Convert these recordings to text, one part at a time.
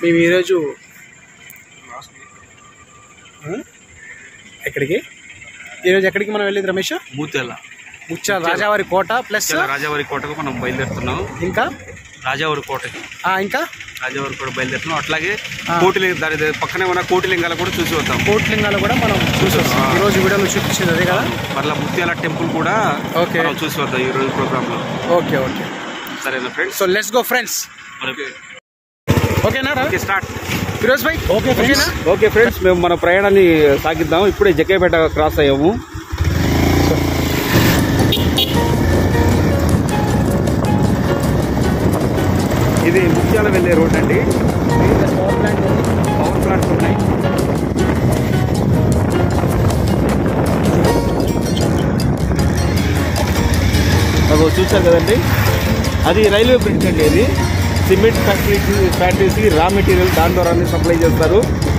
మేము ఈరోజు ఆ? ఎక్కడికి ఈరోజు ఎక్కడికి మనం వెళ్ళేది రమేష్ మూతెల ముత్యాల రాజావారి కోట ప్లస్ ముత్యాల రాజావారి కోటకు మనం బయలుదేరుతున్నాం ఇంకా రాజావారి కోటకి ఆ, ఇంకా రాజావారి కోట బయలుదేరుతున్నాం అట్లాగే కోటిలింగ దాని ద- పక్కనే ఉన్న కోటిలింగాలు కూడా చూసి వద్దాం కోట్లింగాలు కూడా మనం చూసి వస్తాం ఈరోజు వీడియోలో చూపించింది అదే కదా మరలా ముత్యాల టెంపుల్ కూడా ఓకే. మనం చూసి వద్దాం ఈ రోజు ప్రోగ్రామ్ లో ఓకే ఓకే సరేనా friends so let's go friends ఓకేనా రా? స్టార్ట్ ఫిరోజ్ భాయ్ ఓకే ఓకేనా ఓకే ఫ్రెండ్స్ మేము మన ప్రయాణాన్ని సాగిద్దాం ఇప్పుడే జకేపేట క్రాస్ అయ్యాము ఇది ముత్యాల వెళ్ళే రోడ్ అండి పవర్ ప్లాంట్స్ ఉన్నాయి అగో చూశారు కదండి అది రైల్వే బ్రిడ్జ్ అండి ఇది సిమెంట్ ఫ్యాక్టరీస్ ఫ్యాక్టరీస్కి రా మెటీరియల్ దాని ద్వారానే సప్లై చేస్తారు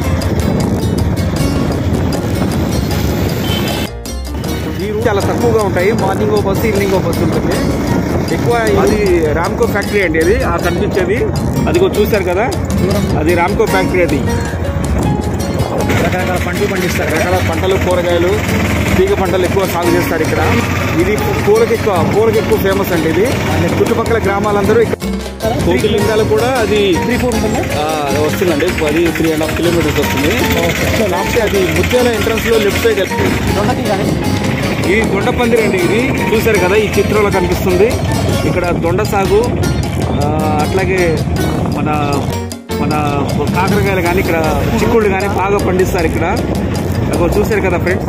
ఈ route చాలా తక్కువగా ఉంటాయి మార్నింగ్ ఓ బస్సు ఈవినింగ్ ఓ బస్సు ఉంటుంది ఎక్కువ అది రామ్కో ఫ్యాక్టరీ అండి అది ఆ కనిపించేది అదిగో చూశారు కదా అది రామ్కో ఫ్యాక్టరీ అది రకరకాల పంటలు పండిస్తారు కదా రకరకాల పంటలు కూరగాయలు తీగ పంటలు ఎక్కువ సాగు చేస్తారు ఇక్కడ ఇది పూలకి ఎక్కువ పూలకి ఎక్కువ ఫేమస్ అండి ఇది చుట్టుపక్కల గ్రామాలందరూ ఇక్కడ కోటిలింగాలు కూడా అది త్రీ ఫోర్ ఉంటుందా ఆ, అది వస్తుందండి అది త్రీ అండ్ హాఫ్ కిలోమీటర్స్ వస్తుంది కాకపోతే అది ముత్యాల ఎంట్రన్స్ లో లెఫ్ట్ సైడ్ వెళ్తుంది రెండకి కానీ ఇది దొండ పందిరి అండి ఇది చూశారు కదా ఈ చిత్రంలో కనిపిస్తుంది ఇక్కడ దొండ సాగు ఆ, అట్లాగే మన మన కాకరకాయలు కానీ ఇక్కడ చిక్కుళ్ళు కానీ బాగా పండిస్తారు ఇక్కడ అగో చూశారు కదా ఫ్రెండ్స్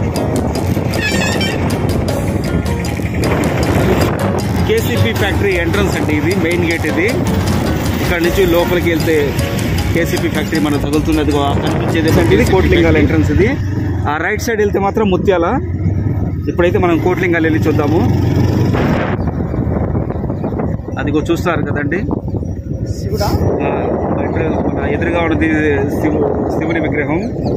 కేసీపీ ఫ్యాక్టరీ ఎంట్రన్స్ అండి ఇది మెయిన్ గేట్ ఇది ఇక్కడ నుంచి లోపలికి వెళ్తే కేసీపీ ఫ్యాక్టరీ మనకు తగులుతుంది అది కనిపించేది ఏంటంటే ఇది కోట్లింగాల ఎంట్రన్స్ ఇది ఆ రైట్ సైడ్ వెళ్తే మాత్రం ముత్యాల ఇప్పుడైతే మనం కోట్లింగాలు వెళ్ళి చూద్దాము అదిగో చూస్తారు కదండి శివుడా ఆ, ఇక్కడ మన ఎదురుగా ఉన్నది శివు శివుని విగ్రహం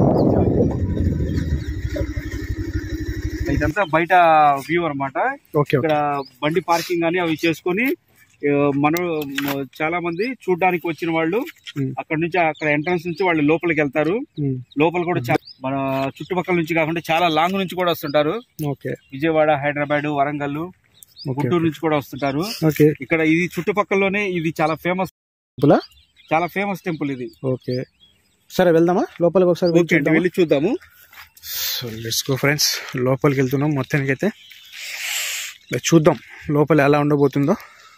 ఇదంతా బయట వ్యూ అన్నమాట ఓకే ఓకే ఇక్కడ బండి పార్కింగ్ కానీ అవి చేసుకొని ఆ, మన చాలా మంది చూడడానికి వచ్చిన వాళ్ళు ఉమ్. అక్కడ నుంచి అక్కడ ఎంట్రన్స్ నుంచి వాళ్ళు లోపలికి వెళ్తారు ఉమ్, లోపల కూడా చా- మన చుట్టుపక్కల నుంచి కాకుండా చాలా లాంగ్ నుంచి కూడా వస్తుంటారు ఓకే విజయవాడ హైదరాబాద్ వరంగల్ ఓకే గుంటూరు నుంచి కూడా వస్తుంటారు ఓకే ఇక్కడ ఇది చుట్టుపక్కలలోనే ఇది చాలా ఫేమస్ టెంపులా చాలా ఫేమస్ టెంపుల్ ఇది ఓకే సరే వెళ్దామా లోపలికి ఒకసారి వెళ్ళి ఓకే అండి చూద్దామా? వెళ్ళి చూద్దాము సో లెట్స్ గో ఫ్రెండ్స్ లోపలికి వెళ్తున్నాం మొత్తానికి అయితే చూద్దాం లోపల ఎలా ఉండబోతుందో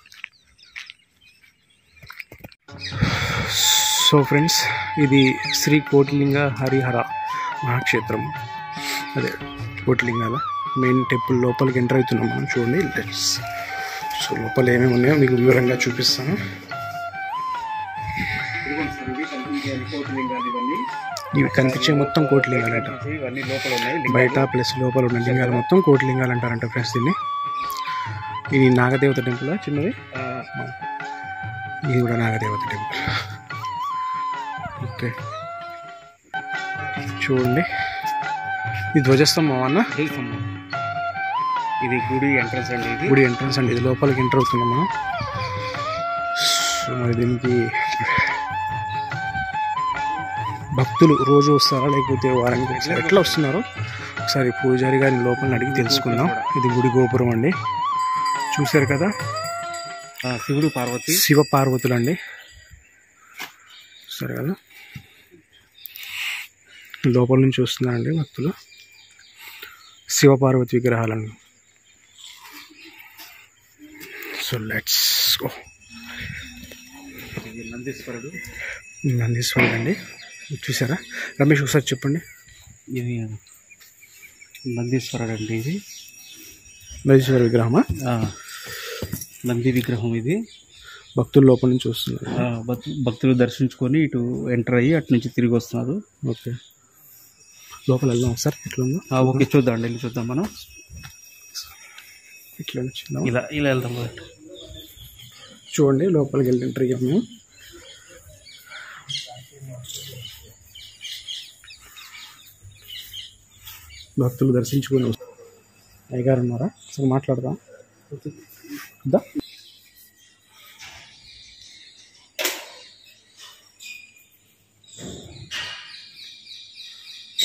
సో ఫ్రెండ్స్ ఇది శ్రీ కోటిలింగ హరిహర మహాక్షేత్రం అదే కోటిలింగాల మెయిన్ టెంపుల్ లోపలికి ఎంటర్ అవుతున్నాం మనం చూడండి లెట్స్ సో లోపల ఏమేమి ఉన్నాయో మీకు వివరంగా చూపిస్తాను ఇవి కనిపించే మొత్తం కోటిలింగాలు అంట ఇవన్నీ లోపల ఉన్నాయి బయట ప్లస్ లోపల ఉన్న లింగాలు మొత్తం కోటి లింగాలు అంటారంట ఫ్రెండ్స్ దీన్ని ఇది నాగదేవత టెంపుల్ చిన్నది ఆ, ఇది కూడా నాగదేవత టెంపుల్ ఓకే చూడండి ఇది ధ్వజస్తంభం అన్న తెలుసమ్మా. ఇది గుడి ఎంట్రన్స్ అండి ఇది గుడి ఎంట్రన్స్ అండి ఇది లోపలికి ఎంటర్ అవుతున్నాం మనం సో మరి దీనికి భక్తులు రోజు వస్తారా లేకపోతే వారానికి ఒకసారి ఎట్లా వస్తున్నారో ఒకసారి పూజారి గారిని లోపల అడిగి తెలుసుకుందాం ఇది గుడి గోపురం అండి చూశారు కదా ఆ, శివుడు పార్వతి శివ పార్వతులు అండి సరే కదా లోపల నుంచి వస్తున్నారండి భక్తులు శివ పార్వతి విగ్రహాలను సో లెట్స్ గో ఇది నందీశ్వరుడు నందీశ్వరుడు అండి చూసారా రమేష్ ఒకసారి చెప్పండి ఇది నందీశ్వరుడు అండి ఇది నందీశ్వర విగ్రహమా ఆ, నంది విగ్రహం ఇది భక్తులు లోపల నుంచి వస్తున్నారు ఆ, భక్- భక్తులు దర్శించుకొని ఇటు ఎంటర్ అయ్యి అటు నుంచి తిరిగి వస్తున్నారు ఓకే లోపల వెళ్దాం ఒకసారి ఎట్లా ఉందో ఆ, ఓకే చూద్దాం వెళ్ళి చూద్దాం మనం ఇట్లా నుంచి వెళ్దాం. ఇలా ఇలా వెళ్దాం మొదట. చూడండి లోపలికి వెళ్ళి ఎంటర్ అయ్యాము భక్తులు దర్శించుకుని వస్తారు. అయ్యగారు ఉన్నారా అసలు మాట్లాడదాం దా.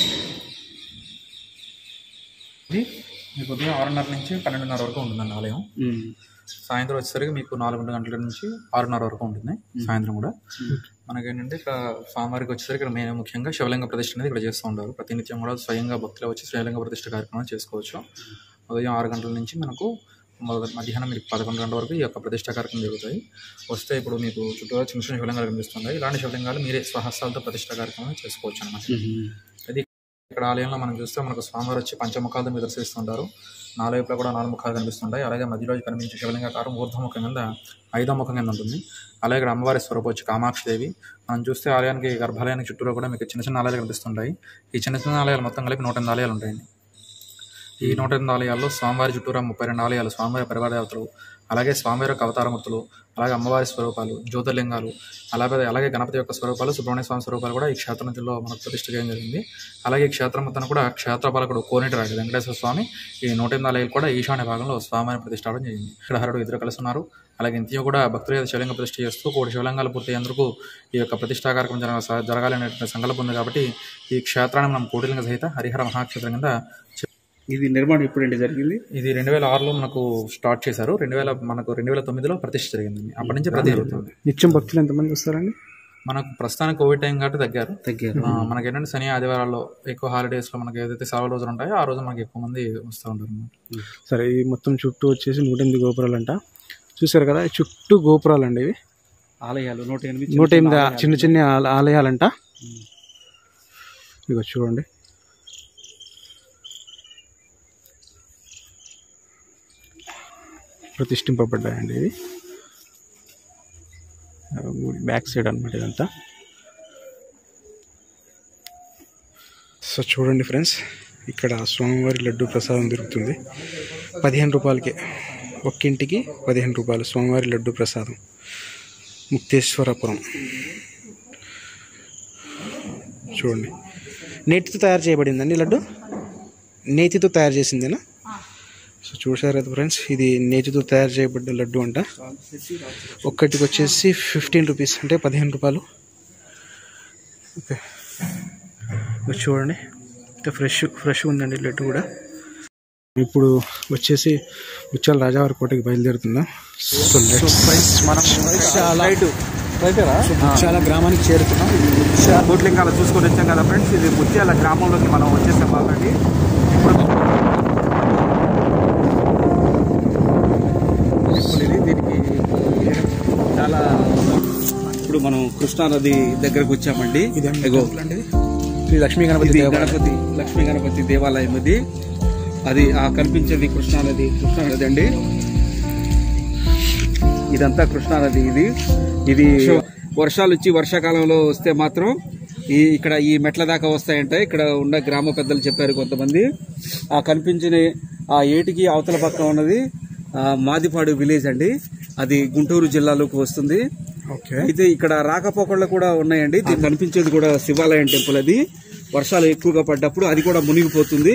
ఇది మీకు ఉదయం ఆరున్నర నుంచి పన్నెండున్నర వరకు ఉంటుందండి ఆలయం సాయంత్రం వచ్చేసరికి మీకు నాలుగు గంటల నుంచి ఆరున్నర వరకు ఉంటుంది సాయంత్రం కూడా మనకేంటంటే ఇక్కడ స్వామివారికి వచ్చేసరికి ఇక్కడ మెయిన్ ముఖ్యంగా శివలింగ ప్రతిష్ఠ అనేది ఇక్కడ చేస్తూ ఉంటారు ప్రతినిత్యం కూడా స్వయంగా భక్తులు వచ్చి శివలింగ ప్రతిష్ఠ కార్యక్రమం చేసుకోవచ్చు ఉదయం ఆరు గంటల నుంచి మనకు మొదటి మధ్యాహ్నం మీకు పదకొండు గంటల వరకు ఈ యొక్క ప్రతిష్ఠ కార్యక్రమం జరుగుతాయి వస్తే ఇప్పుడు మీకు చుట్టూరా చిన్న చిన్న శివలింగాలు కనిపిస్తున్నాయి ఇలాంటి శివలింగాలు మీరే స్వహస్తాలతో ప్రతిష్ఠ కార్యక్రమం చేసుకోవచ్చు అనమాట అది ఇక్కడ ఆలయంలో మనం చూస్తే మనకు స్వామివారు వచ్చి పంచముఖాలతో మీద దర్శిస్తుంటారు నాలుగు వైపులా కూడా నాలుగు ముఖాలు కనిపిస్తుంటాయి అలాగే మధ్యలో కనిపించే శివలింగాకారం ఊర్ధముఖం కింద ఐదో ముఖం కింద ఉంటుంది అలాగే ఇక్కడ అమ్మవారి స్వరూపం వచ్చి కామాక్షి దేవి మనం చూస్తే ఆలయానికి గర్భాలయానికి చుట్టూలో కూడా మీకు చిన్న చిన్న ఆలయాలు కనిపిస్తుంటాయి ఈ చిన్న చిన్న ఆలయాలు మొత్తం కలిపి నూట ఎనిమిది ఆలయాలు ఉంటాయండి ఈ నూట ఎనిమిది ఆలయాల్లో స్వామివారి చుట్టూరా ముప్పై రెండు ఆలయాలు స్వామివారి పరివార దేవతలు అలాగే స్వామివారి యొక్క అవతారమూర్తులు అలాగే అమ్మవారి స్వరూపాలు జ్యోతిర్లింగాలు అలాగే అలాగే గణపతి యొక్క స్వరూపాలు సుబ్రహ్మణ్య స్వామి స్వరూపాలు కూడా ఈ క్షేత్రంలో మనకు ప్రతిష్ఠ చేయడం జరిగింది అలాగే ఈ క్షేత్రం మొత్తం కూడా క్షేత్రపాలకుడు కోనేటి రాజు వెంకటేశ్వర స్వామి ఈ నూట ఎనిమిది ఆలయాలు కూడా ఈశాన్య భాగంలో స్వామిని ప్రతిష్ఠాపన జరిగింది ఇక్కడ హరుడు ఇద్దరు కలిసి ఉన్నారు అలాగే ఇంటియో కూడా భక్తుల యొక్క శివలింగ ప్రతిష్ఠ చేస్తూ కోటి శివలింగాలు పూర్తయ్యేందుకు ఈ యొక్క ప్రతిష్టా కార్యక్రమం జరగ జరగాలనే సంకల్పం ఉంది కాబట్టి ఈ క్షేత్రాన్ని మనం కోటిలింగ సహిత హరిహర మహాక్షేత్రం కింద ఇది నిర్మాణం ఎప్పుడండి జరిగింది ఇది రెండు వేల ఆరులో మనకు స్టార్ట్ చేశారు రెండు వేల మనకు రెండు వేల తొమ్మిదిలో ప్రతిష్ఠ జరిగింది అప్పటి నుంచి ప్రతి జరుగుతుంది నిత్యం భక్తులు ఎంతమంది వస్తారండి మనకు ప్రస్తుతానికి కోవిడ్ టైం కాబట్టి తగ్గారు తగ్గారు ఆ, మనకి ఏంటంటే శని ఆదివారాల్లో ఎక్కువ హాలిడేస్ లో మనకి ఏదైతే సెలవు రోజులు ఉంటాయో ఆ రోజు మనకి ఎక్కువ మంది వస్తూ ఉంటారు అన్నమాట. సరే ఈ మొత్తం చుట్టూ వచ్చేసి నూట ఎనిమిది గోపురాలు అంట చూసారు కదా ఈ చుట్టూ గోపురాలు అండి ఇవి ఆలయాలు నూట ఎనిమిది నూట ఎనిమిది ఆ- చిన్న చిన్న ఆల- ఆలయాలంట ఇగో చూడండి ప్రతిష్ఠింపబడ్డాయండి ఇది ఆ, గుడి బ్యాక్ సైడ్ అనమాట ఇదంతా సో చూడండి ఫ్రెండ్స్ ఇక్కడ స్వామివారి లడ్డు ప్రసాదం దొరుకుతుంది పదిహేను రూపాయలకి ఒక్కింటికి పదిహేను రూపాయలు స్వామివారి లడ్డు ప్రసాదం ముక్తేశ్వరపురం చూడండి నేతితో తయారు చేయబడిందండి లడ్డు నేతితో తయారు చేసిందేనా సో చూసారు కదా ఫ్రెండ్స్ ఇది నేతితో తయారు చేయబడ్డ లడ్డు అంట ఒక్కటికి వచ్చేసి ఫిఫ్టీన్ రూపీస్ అంటే పదిహేను రూపాయలు ఓకే ఇది చూడండి ఇంకా ఫ్రెష్ ఫ్రెష్ ఉందండి లడ్డు కూడా ఇప్పుడు వచ్చేసి ముత్యాల రాజావారి కోటకి బయలుదేరుతున్నాం సో లెట్స్ మనం చాలా చాలా గ్రామానికి చేరుతున్నాం కోట్లింగాల చూసుకొని వచ్చాం కదా ఫ్రెండ్స్ ఇది ముత్యాల గ్రామంలోకి మనం వచ్చేసాం ఆల్రెడీ ఇప్పుడు ఇది దీనికి చాలా ఇప్పుడు మనం కృష్ణానది దగ్గరకు వచ్చామండి ఇదేం ఇగో టెంపుల్ అండి ఇది? శ్రీ లక్ష్మీ గణపతి ఇది దేవాలయం గణపతి లక్ష్మీ గణపతి దేవాలయం ఇది అది ఆ కనిపించేది కృష్ణానది కృష్ణానది అండి ఇదంతా కృష్ణానది ఇది ఇది వర్షాలు వచ్చి వర్షాకాలంలో వస్తే మాత్రం ఈ ఇక్కడ ఈ మెట్ల దాకా వస్తాయంట ఇక్కడ ఉన్న గ్రామ పెద్దలు చెప్పారు కొంతమంది ఆ కనిపించిన ఆ ఏటికి అవతల పక్క ఉన్నది ఆ, మాదిపాడు విలేజ్ అండి అది గుంటూరు జిల్లాలోకి వస్తుంది ఓకే అయితే ఇక్కడ రాకపోకళ్ళు కూడా ఉన్నాయండి దీనికి కనిపించేది కూడా శివాలయం టెంపుల్ అది వర్షాలు ఎక్కువగా పడ్డప్పుడు అది కూడా మునిగిపోతుంది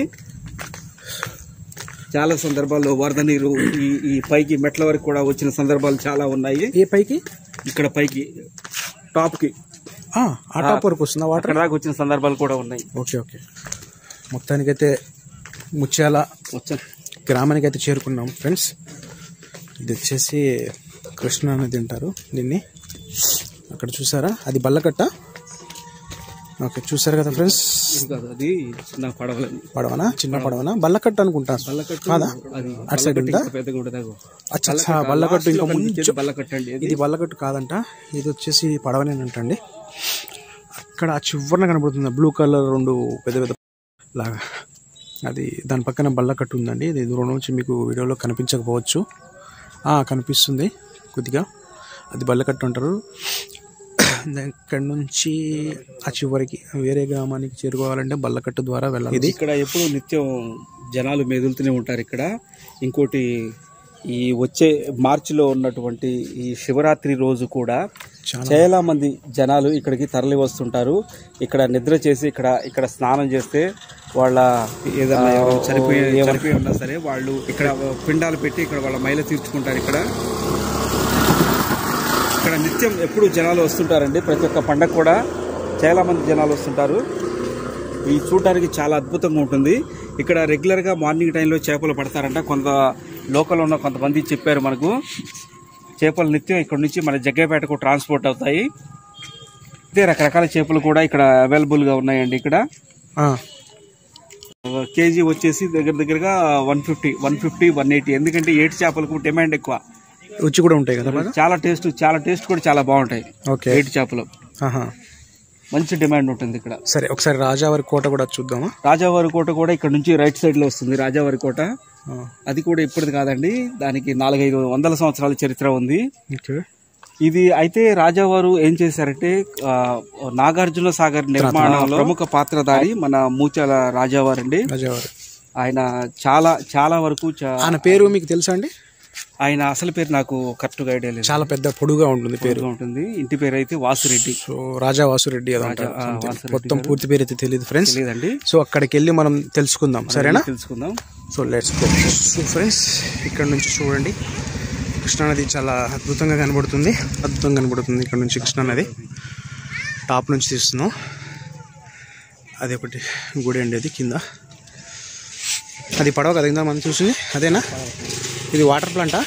చాలా సందర్భాల్లో వరద నీరు ఈ ఈ పైకి మెట్ల వరకు కూడా వచ్చిన సందర్భాలు చాలా ఉన్నాయి ఏ పైకి ఇక్కడ పైకి టాప్ కి ఆ, ఆ టాప్ వరకు వస్తుందా వాటర్ అక్కడ దాకా వచ్చిన సందర్భాలు కూడా ఉన్నాయి ఓకే ఓకే మొత్తానికైతే ముత్యాల వచ్చా గ్రామానికి అయితే చేరుకున్నాం ఫ్రెండ్స్ ఇది వచ్చేసి కృష్ణ నది అంటారు దీన్ని అక్కడ చూసారా అది బల్లకట్ట ఓకే చూసారు కదా ఫ్రెండ్స్ ఇది కాదు అది చిన్న పడవలని పడవనా చిన్న పడవనా బల్లకట్ట అనుకుంటా కాదా అది అటు సైడ్ ఉందా ఇంకా పెద్దగా ఉంటుంది అగో. అచ్చా అచ్చా బల్లకట్టు ఇంకా కనిపించేది ముందు బల్లకట్ట అండి ఇది. ఇది బల్లకట్టు కాదంట ఇది వచ్చేసి పడవనేనంటండి అక్కడ ఆ చివరన కనబడుతుంది బ్లూ కలర్ రెండు పెద్ద పెద్ద లాగా అది దాని పక్కన బల్లకట్టు ఉందండి ఇది దూరం నుంచి మీకు వీడియోలో కనిపించకపోవచ్చు ఆ, కనిపిస్తుంది కొద్దిగా అది బల్లకట్టు అంటారు దాని ఇక్కడ నుంచి ఆ చివరికి వేరే గ్రామానికి చేరుకోవాలంటే బల్లకట్టు ద్వారా వెళ్ళాలి ఇది ఇక్కడ ఎప్పుడు నిత్యం జనాలు మెదులుతూనే ఉంటారు ఇక్కడ ఇంకోటి ఈ వచ్చే మార్చిలో ఉన్నటువంటి ఈ శివరాత్రి రోజు కూడా చాలా చాలా మంది జనాలు ఇక్కడికి తరలి వస్తుంటారు ఇక్కడ నిద్ర చేసి ఇక్కడ ఇక్కడ స్నానం చేస్తే వాళ్ళ ఏదైనా ఎవరైనా చనిపోయి చనిపోయి ఉన్నా సరే వాళ్ళు ఇక్కడ పిండాలు పెట్టి ఇక్కడ వాళ్ళ మైల తీర్చుకుంటారు ఇక్కడ ఇక్కడ నిత్యం ఎప్పుడు జనాలు వస్తుంటారండి ప్రతి ఒక్క పండగ కూడా చాలా మంది జనాలు వస్తుంటారు ఇది చూడడానికి చాలా అద్భుతంగా ఉంటుంది ఇక్కడ రెగ్యులర్గా మార్నింగ్ టైంలో చేపలు పడతారంట కొంత లోకల్ ఉన్న కొంతమంది చెప్పారు మనకు చేపలు నిత్యం ఇక్కడ నుంచి మన జగ్గేపేటకు ట్రాన్స్పోర్ట్ అవుతాయి అయితే రకరకాల చేపలు కూడా ఇక్కడ అవైలబుల్గా ఉన్నాయండి ఇక్కడ ఆ, కేజీ వచ్చేసి దగ్గర దగ్గరగా one fifty one fifty one eighty ఎందుకంటే ఏటి చేపలకు డిమాండ్ ఎక్కువ రుచి కూడా ఉంటాయి కదా బాగా చాలా టేస్ట్ చాలా టేస్ట్ కూడా చాలా బాగుంటాయి ఓకే ఏటి చేపలు ఆహా. మంచి డిమాండ్ ఉంటుంది ఇక్కడ సరే ఒకసారి రాజావారి కోట కూడా చూద్దామా రాజావారి కోట కూడా ఇక్కడ నుంచి రైట్ సైడ్ లో వస్తుంది రాజావారి కోట ఆ, అది కూడా ఇప్పటిది కాదండి దానికి నాలుగైదు వందల సంవత్సరాల చరిత్ర ఉంది ఓకే ఇది అయితే రాజావారు ఏం చేశారంటే ఆ, నాగార్జున సాగర్ నిర్మాణంలో ప్రముఖ పాత్రధారి మన మూచాల రాజావారు అండి రాజావారి ఆయన చాలా చాలా వరకు చా- ఆయన పేరు మీకు తెలుసా అండి ఆయన అసలు పేరు నాకు కరెక్ట్ గా ఐడియా లేదు చాలా పెద్ద పొడుగా ఉంటుంది పేరు ఉంటుంది ఇంటి పేరు అయితే వాసురెడ్డి సో రాజా వాసురెడ్డి అది అంటారు ఆ, something. వాసురెడ్డి మొత్తం పూర్తి పేరు అయితే తెలియదు ఫ్రెండ్స్ లేదండి సో అక్కడికి వెళ్ళి మనం తెలుసుకుందాం సరేనా తెలుసుకుందాం so let's go so friends ఇక్కడ నుంచి చూడండి కృష్ణానది చాలా అద్భుతంగా కనబడుతుంది అద్భుతంగా కనబడుతుంది ఇక్కడ నుంచి కృష్ణానది టాప్ నుంచి తీస్తున్నాం అది ఒకటి గుడి అండి అది కింద అది పడవ కదా ఇందా మనం చూసింది అదేనా ఇది వాటర్ ప్లాంటా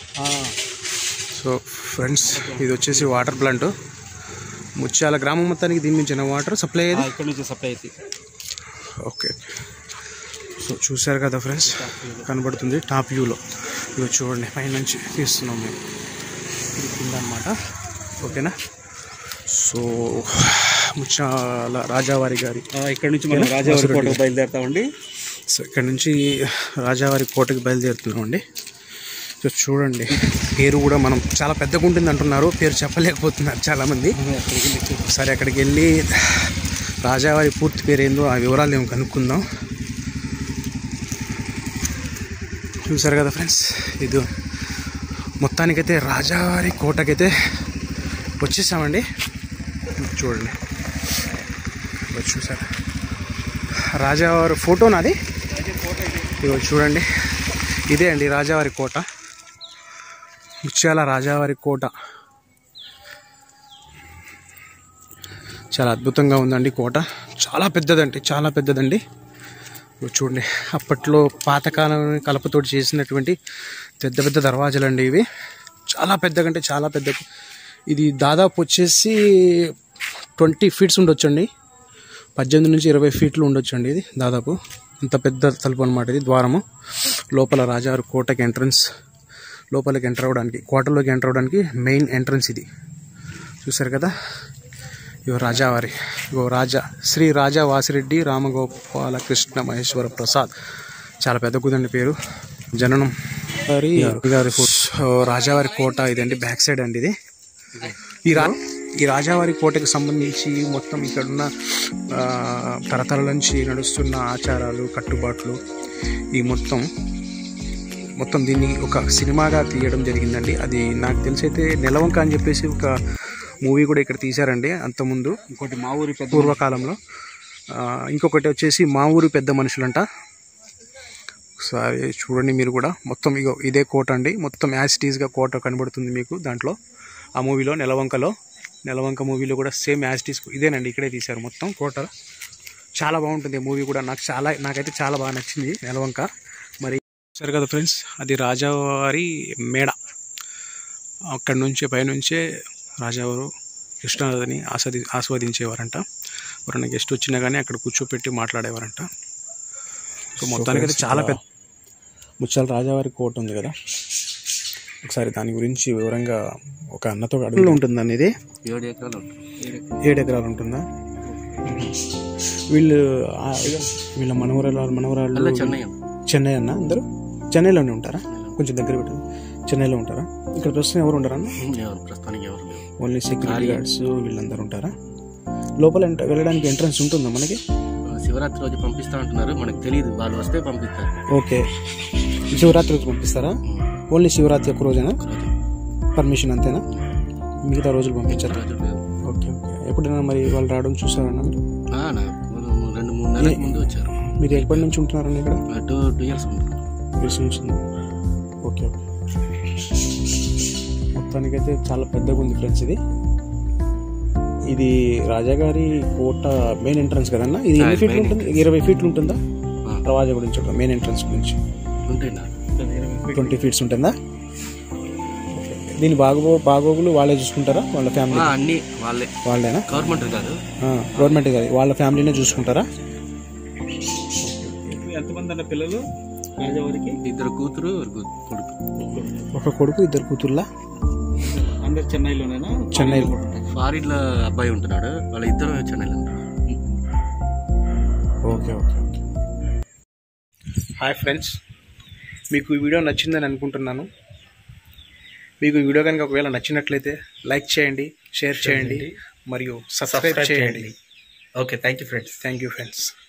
సో ఫ్రెండ్స్ ఇది వచ్చేసి వాటర్ ప్లాంట్ ముత్యాల గ్రామం మొత్తానికి దీని నుంచి వాటర్ సప్లై ఆ, అయ్యేది ఇక్కడ నుంచి సప్లై అయితే ఓకే సో చూశారు కదా ఫ్రెండ్స్ కనబడుతుంది టాప్ వ్యూలో ఇవి చూడండి పైనుంచి తీస్తున్నాం మేము ఇది కింద అనమాట ఓకేనా సో ముచ్చాల రాజావారి గారి ఇక్కడ నుంచి మనం రాజావారి కోట బయలుదేరుతామండి సో ఇక్కడ నుంచి రాజావారి కోటకి బయలుదేరుతున్నామండి సో చూడండి పేరు కూడా మనం చాలా పెద్దగా ఉంటుంది అంటున్నారు పేరు చెప్పలేకపోతున్నారు చాలామంది ఒకసారి అక్కడికి వెళ్ళి రాజావారి పూర్తి పేరు ఏందో ఆ వివరాలు ఏమో కనుక్కుందాం చూసారు కదా ఫ్రెండ్స్ ఇది మొత్తానికైతే రాజావారి కోటకైతే వచ్చేసామండి చూడండి ఇదిగో చూసారు రాజావారి ఫోటో నాది ఇదిగో చూడండి ఇదే అండి రాజావారి కోట ముత్యాల రాజావారి కోట చాలా అద్భుతంగా ఉందండి కోట చాలా పెద్దదండి చాలా పెద్దదండి ఇదిగో చూడండి అప్పట్లో పాతకాలం కలపతోటి చేసినటువంటి పెద్ద పెద్ద దర్వాజాలు అండి ఇవి చాలా పెద్దగా అంటే చాలా పెద్ద ఇది దాదాపు వచ్చేసి ట్వంటీ ఫీట్స్ ఉండొచ్చండి పద్దెనిమిది నుంచి ఇరవై ఫీట్లు ఉండొచ్చండి ఇది దాదాపు అంత పెద్ద తలుపు అనమాట ఇది ద్వారము లోపల రాజావారి కోటకి ఎంట్రన్స్ లోపలికి ఎంటర్ అవ్వడానికి కోటలోకి ఎంటర్ అవ్వడానికి మెయిన్ ఎంట్రన్స్ ఇది చూసారు కదా ఇగో రాజావారి ఇగో రాజా శ్రీ రాజా వాసిరెడ్డి రామగోపాల కృష్ణ మహేశ్వర ప్రసాద్ చాలా పెద్ద కుదండి పేరు జననం గారి గారి సో రాజావారి కోట ఇదండి బ్యాక్ సైడ్ అండి ఇది ఈ రా ఈ రాజావారి కోటకి సంబంధించి మొత్తం ఇక్కడున్న ఆ, తరతరాల నుంచి నడుస్తున్న ఆచారాలు కట్టుబాట్లు ఈ మొత్తం మొత్తం దీన్ని ఒక సినిమాగా తీయడం జరిగిందండి అది నాకు తెలిసి అయితే నెలవంక అని చెప్పేసి ఒక మూవీ కూడా ఇక్కడ తీశారండి అంతకుముందు ఇంకోటి మా ఊరి పెద్ద పూర్వకాలంలో ఆ, ఇంకొకటి వచ్చేసి మా ఊరి పెద్ద మనుషులంట ఒకసారి చూడండి మీరు కూడా మొత్తం ఇగో ఇదే కోట అండి మొత్తం యాసిటీస్గా కోట కనబడుతుంది మీకు దాంట్లో ఆ మూవీలో నెలవంకలో నెలవంక మూవీలో కూడా సేమ్ యాసిటీస్ ఇదేనండి ఇక్కడే తీశారు మొత్తం కోట చాలా బాగుంటుంది మూవీ కూడా నాకు చాలా నాకైతే చాలా బాగా నచ్చింది నెలవంక మరి సరే కదా ఫ్రెండ్స్ అది రాజావారి మేడ అక్కడి నుంచి పైనుంచే రాజావారు కృష్ణానదిని ఆస్వాది ఆస్వాదించేవారంట ఎవరైనా గెస్ట్ వచ్చినా కానీ అక్కడ కూర్చోపెట్టి మాట్లాడేవారంట సో మొత్తానికి అయితే చాలా పెద్ద ముచ్చాల రాజావారి కోట ఉంది కదా ఒకసారి దాని గురించి వివరంగా ఒక అన్నతో అడుగులో ఉంటుందండి ఇది ఏడు ఎకరాలు ఏడు ఎకరాలు ఉంటుందా వీళ్ళు ఆ, వీళ్ళ మనవరాలు మనవరాళ్ళు చెన్నై చెన్నై అన్న అందరూ చెన్నైలోనే ఉంటారా కొంచెం దగ్గర పెట్టండి చెన్నైలో ఉంటారా ఇక్కడ ప్రస్తుతం ఎవరు ఉంటారా అన్న ఎవరు ప్రస్తుతానికి ఎవరు లేరు ఓన్లీ సెక్యూరిటీ గార్డ్స్ వీళ్ళందరూ ఉంటారా లోపల ఎంట- వెళ్ళడానికి ఎంట్రన్స్ ఉంటుందా మనకి శివరాత్రి రోజు పంపిస్తా అంటున్నారు మనకు తెలియదు వాళ్ళు వస్తే పంపిస్తారు ఓకే శివరాత్రి రోజు పంపిస్తారా ఓన్లీ శివరాత్రి ఒక్క రోజేనా పర్మిషన్ అంతేనా మిగతా రోజులు పంపించారా రోజు లేవు. ఓకే ఓకే ఎప్పుడైనా మరి వాళ్ళు రావడం చూసారన్నా మీరు ఆ, నాకు రెండు మూడు నెలల ముందు వచ్చారు మీరు ఎప్పటి నుంచి ఉంటున్నారండి ఇక్కడ టూ టూ ఇయర్స్ ఉంటుంది ఇయర్స్ నుంచి ఉందా? ఓకే ఓకే మొత్తానికైతే చాలా పెద్దగా ఉంది ఫ్రెండ్స్ ఇది ఇది రాజాగారి కోట మెయిన్ ఎంట్రన్స్ కదన్నా ఇది ఎన్ని ఫీట్లు ఉంటుంది ఇరవై ఫీట్లు ఉంటుందా రాజా గురించి ఒక మెయిన్ ఎంట్రన్స్ గురించి ట్వంటీ ఫీట్స్ ఉంటుందా దీని బాగో బాగోగులు వాళ్ళే చూసుకుంటారా వాళ్ళ ఫ్యామిలీ అన్ని వాళ్ళే వాళ్ళేనా గవర్నమెంట్ కాదు గవర్నమెంట్ కాదు వాళ్ళ ఫ్యామిలీనే చూసుకుంటారా ఎంతమంది అన్న పిల్లలు రాజావారికి ఇద్దరు కూతురు ఇద్దరు కొడుకు ఒక కొడుకు ఇద్దరు కూతుర్లా అందరు చెన్నైలోనేనా చెన్నై ఫారిన్ లో అబ్బాయి ఉంటున్నాడు వాళ్ళ ఇద్దరు చెన్నైలో ఉంటారు okay okay okay hi friends మీకు ఈ వీడియో నచ్చిందని అనుకుంటున్నాను మీకు ఈ వీడియో కనుక ఒకవేళ నచ్చినట్లయితే లైక్ చేయండి షేర్ చేయండి మరియు సబ్స్క్రైబ్ చేయండి okay thank you friends thank you friends